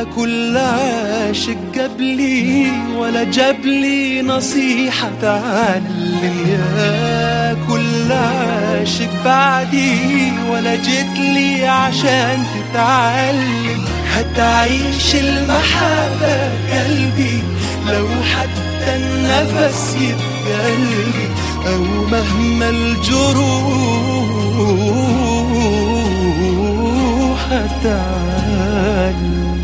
كل عاشق جابلي ولا جابلي نصيحة تعلم يا كل عاشق بعدي ولا جيتلي عشان تتعلم هتعيش المحبة في قلبي لو حتى النفس يبقى قلبي أو مهما الجروح هتعلم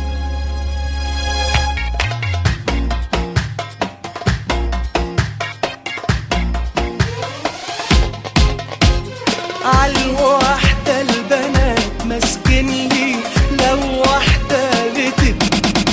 عالواحدة البنات ماسكين لي لو واحدة بتت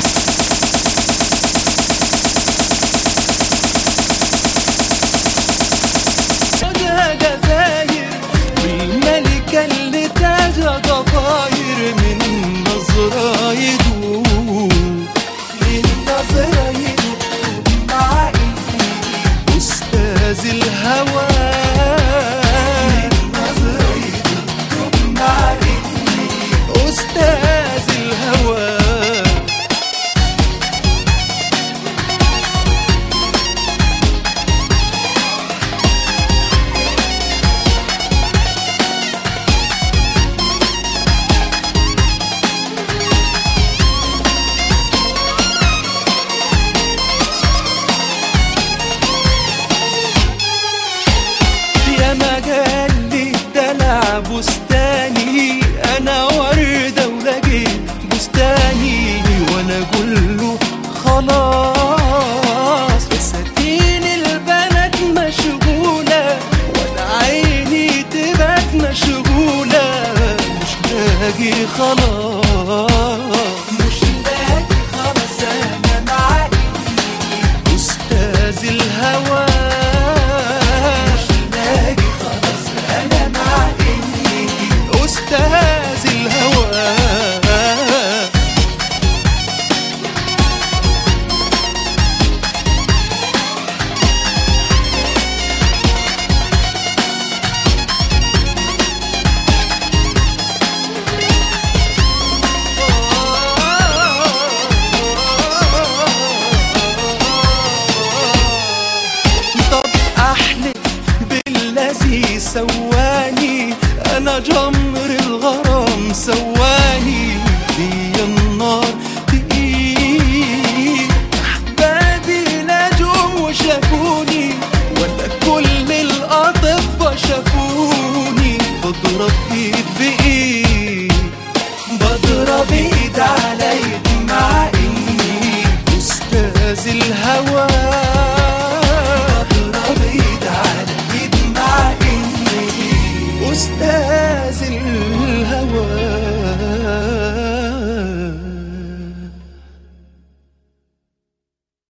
خدها جزاير والملكة اللي تاجها ضفاير من نظرة يدوب من نظرة يدوب مع إني أستاذ الهوى من نظرة يدوب مع إني أستاذ الهوى يا مجال الدلع بستاني انا وردة ولقيت بستاني وانا اقول له خلاص فساتين البنات مشغولة وانا عيني تبات مشغولة مش لاقي خلاص مش لاقي خلاص انا معاك أستاذ الهوى مش لاقي خلاص أنا مع إني أستاذ الهوى طب احلف بالذي سواني انا جمر الغرام سواني في النار تقيل احبابي نجوم وشافوني ولا كل الاطباء شافوني بضرب ايد بايد بضرب ايد على ايد مع اني استاذ الهوى